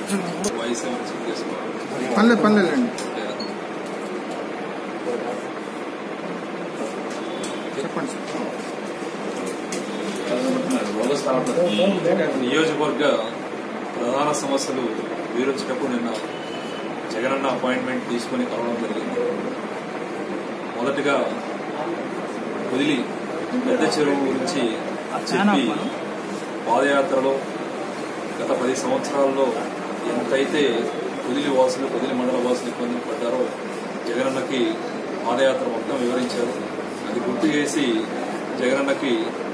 voice ఏమైనా check చేసుకోవాలి పల్లె పల్లెలండి చెప్పండి సార్ నియోజకవర్గ ప్రధాన సమస్యలు వివరించేటప్పుడు నిన్న జగనన్న అపాయింట్మెంట్ తీసుకుని కలవడం జరిగింది మొదటగా వదిలి పెద్ద చెరువు గురించి చెప్పి పాదయాత్రలో గత పది సంవత్సరాల్లో ఎంతైతే పొదిలి వాసులు పొదిలి మండల వాసులు ఇబ్బందులు పడ్డారో జగనన్నకి పాదయాత్ర మొత్తం వివరించారు అది గుర్తు చేసి జగనన్నకి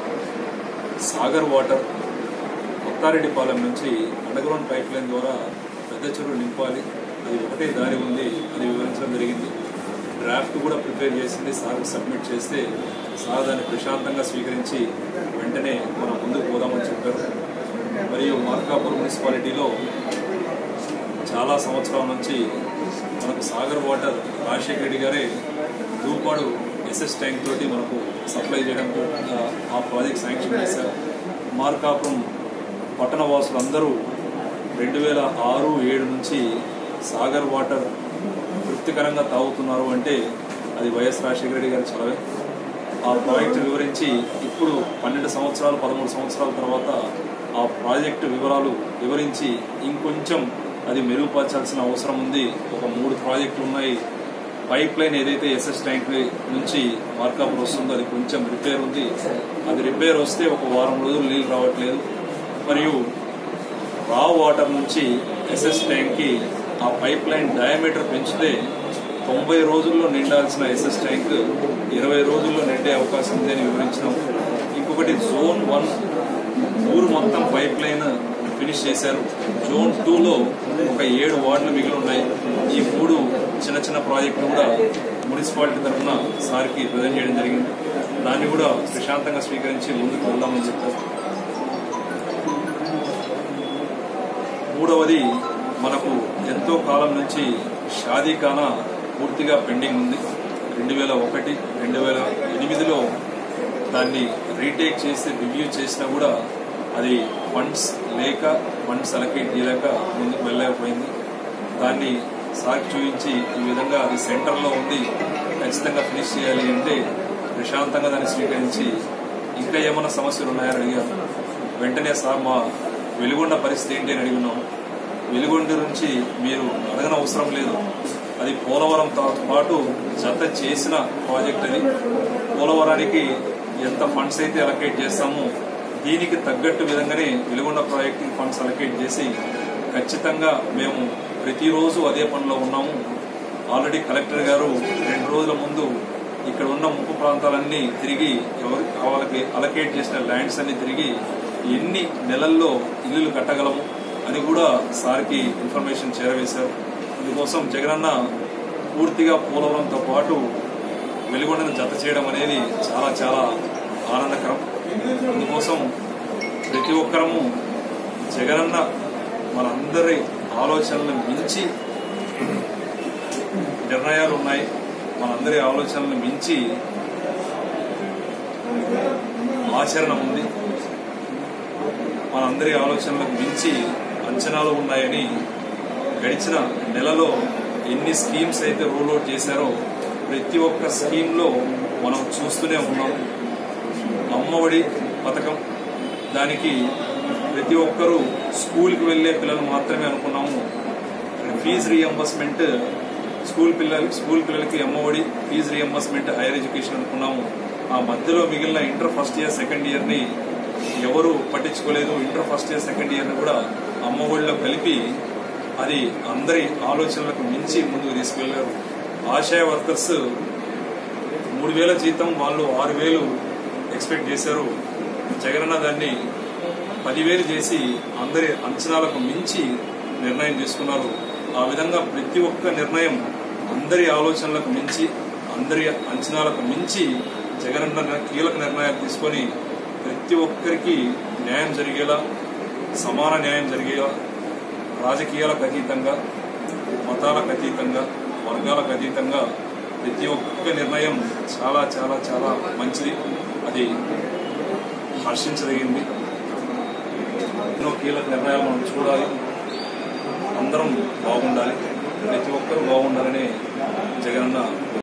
సాగర్ వాటర్ కొత్తారెడ్డిపాలెం నుంచి అండర్గ్రౌండ్ పైప్ లైన్ ద్వారా పెద్ద చెరువు నింపాలి అది ఒకటే దారి ఉంది అది వివరించడం జరిగింది డ్రాఫ్ట్ కూడా ప్రిపేర్ చేసింది సార్కి సబ్మిట్ చేస్తే సార్ దాన్ని ప్రశాంతంగా స్వీకరించి వెంటనే మనం ముందుకు పోదామని చెప్పారు మరియు మార్కాపూర్ మున్సిపాలిటీలో చాలా సంవత్సరాల నుంచి మనకు సాగర్ వాటర్ రాజశేఖర రెడ్డి గారే దూపాడు ఎస్ఎస్ ట్యాంక్ తోటి మనకు సప్లై చేయడంతో ఆ, ఆ ప్రాజెక్ట్ శాంక్షన్ చేశారు మార్కాపురం పట్టణ వాసులందరూ రెండు వేల ఆరు ఏడు నుంచి సాగర్ వాటర్ తృప్తికరంగా తాగుతున్నారు అంటే అది వైఎస్ రాజశేఖర రెడ్డి గారి చలవే ఆ ప్రాజెక్టు వివరించి ఇప్పుడు పన్నెండు సంవత్సరాలు పదమూడు సంవత్సరాల తర్వాత ఆ ప్రాజెక్టు వివరాలు వివరించి ఇంకొంచెం అది మెరుగుపరచాల్సిన అవసరం ఉంది ఒక మూడు ప్రాజెక్టులు ఉన్నాయి పైప్ లైన్ ఏదైతే ఎస్ఎస్ ట్యాంక్ నుంచి మార్కాపురం వస్తుందో అది కొంచెం రిపేర్ ఉంది అది రిపేర్ వస్తే ఒక వారం రోజులు నీళ్ళు రావట్లేదు మరియు రా వాటర్ నుంచి ఎస్ఎస్ ట్యాంక్ కి ఆ పైప్ లైన్ డయామీటర్ పెంచితే తొంభై రోజుల్లో నిండాల్సిన ఎస్ఎస్ ట్యాంక్ ఇరవై రోజుల్లో నిండే అవకాశం ఉందని వివరించినాం ఇంకొకటి జోన్ వన్ ఊరు మొత్తం పైప్ లైన్ ఫినిష్ చేశారు జోన్ టూలో ఒక ఏడు వార్డులు మిగిలి ఉన్నాయి ఈ మూడు చిన్న చిన్న ప్రాజెక్టులు కూడా మున్సిపాలిటీ తరఫున సార్కి ప్రజెంట్ చేయడం జరిగింది దాన్ని కూడా ప్రశాంతంగా స్వీకరించి ముందుకు వెళ్దామని చెప్పారు మూడవది మనకు ఎంతో కాలం నుంచి షాదీఖానా పూర్తిగా పెండింగ్ ఉంది రెండు వేల ఒకటి రెండు వేల ఎనిమిదిలో దాన్ని రీటేక్ చేసి రివ్యూ చేసినా కూడా అది ఫండ్స్ లేక ఫండ్స్ అలకేట్ చేయలేక ముందుకు వెళ్ళలేకపోయింది దాన్ని సాకి చూపించి ఈ విధంగా అది సెంటర్లో ఉంది ఖచ్చితంగా ఫినిష్ చేయాలి అంటే ప్రశాంతంగా దాన్ని స్వీకరించి ఇంకా ఏమైనా సమస్యలు ఉన్నాయని అడిగారు వెంటనే సార్ మా వెలుగొండ పరిస్థితి ఏంటి అని అడిగినాము వెలుగొండ నుంచి మీరు అడగన అవసరం లేదు అది పోలవరంతో పాటు జత చేసిన ప్రాజెక్ట్ అది పోలవరానికి ఎంత ఫండ్స్ అయితే అలకేట్ చేస్తామో దీనికి తగ్గట్టు విధంగానే వెలుగొండ ప్రాజెక్ట్ ఫండ్స్ అలకేట్ చేసి ఖచ్చితంగా మేము ప్రతిరోజు అదే పనిలో ఉన్నాము ఆల్రెడీ కలెక్టర్ గారు రెండు రోజుల ముందు ఇక్కడ ఉన్న ముప్పు ప్రాంతాలన్నీ తిరిగి ఎవరు వాళ్ళకి అలకేట్ చేసిన ల్యాండ్స్ అన్ని తిరిగి ఎన్ని నెలల్లో ఇల్లులు కట్టగలము అని కూడా సార్కి ఇన్ఫర్మేషన్ చేరవేశారు ఇందుకోసం జగనన్న పూర్తిగా పోలవరంతో పాటు వెలుగొండను జత చేయడం అనేది చాలా చాలా ఆనందకరం అందుకోసం ప్రతి ఒక్కరము జగనన్న మనందరి ఆలోచనలను మించి నిర్ణయాలు ఉన్నాయి మనందరి ఆలోచనలను మించి ఆచరణ ఉంది మనందరి ఆలోచనలకు మించి అంచనాలు ఉన్నాయని గడిచిన నెలలో ఎన్ని స్కీమ్స్ అయితే రోల్ అవుట్ చేశారో ప్రతి ఒక్క స్కీమ్ లో మనం చూస్తూనే ఉన్నాం అమ్మఒడి పథకం దానికి ప్రతి ఒక్కరూ స్కూల్కి వెళ్లే పిల్లలు మాత్రమే అనుకున్నాము ఫీజు రీఎంబర్స్మెంట్ స్కూల్ పిల్లలు స్కూల్ పిల్లలకి Ammavodi fee reimbursement higher education అనుకున్నాము ఆ మధ్యలో మిగిలిన inter first year second year ని ఎవరు పట్టించుకోలేదు inter first year second year ని కూడా అమ్మఒడిలో కలిపి అది అందరి ఆలోచనలకు మించి ముందుకు తీసుకెళ్లారు ఆశయ వర్కర్స్ మూడు వేల జీతం వాళ్ళు ఆరు వేలు ఎక్స్పెక్ట్ చేశారు జగనన్న దాన్ని పదివేలు చేసి అందరి అంచనాలకు మించి నిర్ణయం తీసుకున్నారు ఆ విధంగా ప్రతి ఒక్క నిర్ణయం అందరి ఆలోచనలకు మించి అందరి అంచనాలకు మించి జగనన్న కీలక నిర్ణయాలు తీసుకొని ప్రతి ఒక్కరికి న్యాయం జరిగేలా సమాన న్యాయం జరిగేలా రాజకీయాలకు అతీతంగా మతాలకు అతీతంగా వర్గాలకు అతీతంగా ప్రతి ఒక్క నిర్ణయం చాలా చాలా చాలా మంచిది అది హర్షించదగింది ఎన్నో కీలక నిర్ణయాలు మనం చూడాలి అందరం బాగుండాలి ప్రతి ఒక్కరూ బాగుండాలి